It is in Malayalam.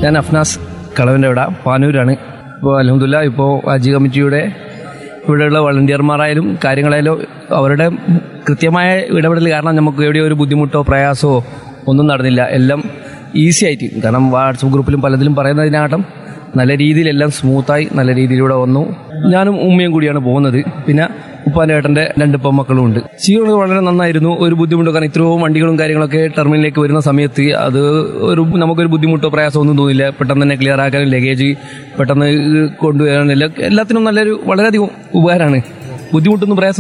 ഞാൻ അഫ്നാസ് കളവൻ്റെ ഇവിടെ പാനൂരാണ് ഇപ്പോൾ അലഹമുല്ല ഇപ്പോൾ ഹജ്ജ് കമ്മിറ്റിയുടെ ഇവിടെയുള്ള വളണ്ടിയർമാരായാലും കാര്യങ്ങളായാലും അവരുടെ കൃത്യമായ ഇടപെടൽ കാരണം നമുക്ക് എവിടെയോ ഒരു ബുദ്ധിമുട്ടോ പ്രയാസമോ ഒന്നും നടന്നില്ല എല്ലാം ഈസി ആയിട്ട് കാരണം വാട്സപ്പ് ഗ്രൂപ്പിലും പലതിലും പറയുന്നതിനാട്ടം നല്ല രീതിയിലെല്ലാം സ്മൂത്തായി നല്ല രീതിയിലൂടെ വന്നു ഞാനും ഉമ്മയും കൂടിയാണ് പോകുന്നത് പിന്നെ ഉപ്പാൻ്റെ ഏട്ടൻ്റെ രണ്ട് പെൺമക്കളും ഉണ്ട് സ്വീകരണം വളരെ നന്നായിരുന്നു ഒരു ബുദ്ധിമുട്ടോ കാരണം ഇത്രയും വണ്ടികളും കാര്യങ്ങളൊക്കെ ടെർമിനലിലേക്ക് വരുന്ന സമയത്ത് അത് ഒരു നമുക്കൊരു ബുദ്ധിമുട്ടോ പ്രയാസമോ ഒന്നും തോന്നില്ല പെട്ടെന്ന് തന്നെ ക്ലിയർ ആക്കാനും ലഗേജ് പെട്ടെന്ന് കൊണ്ടുവരാനും എല്ലാ- എല്ലാത്തിനും നല്ലൊരു വളരെയധികം ഉപകാരമാണ് ബുദ്ധിമുട്ടൊന്നും പ്രയാസം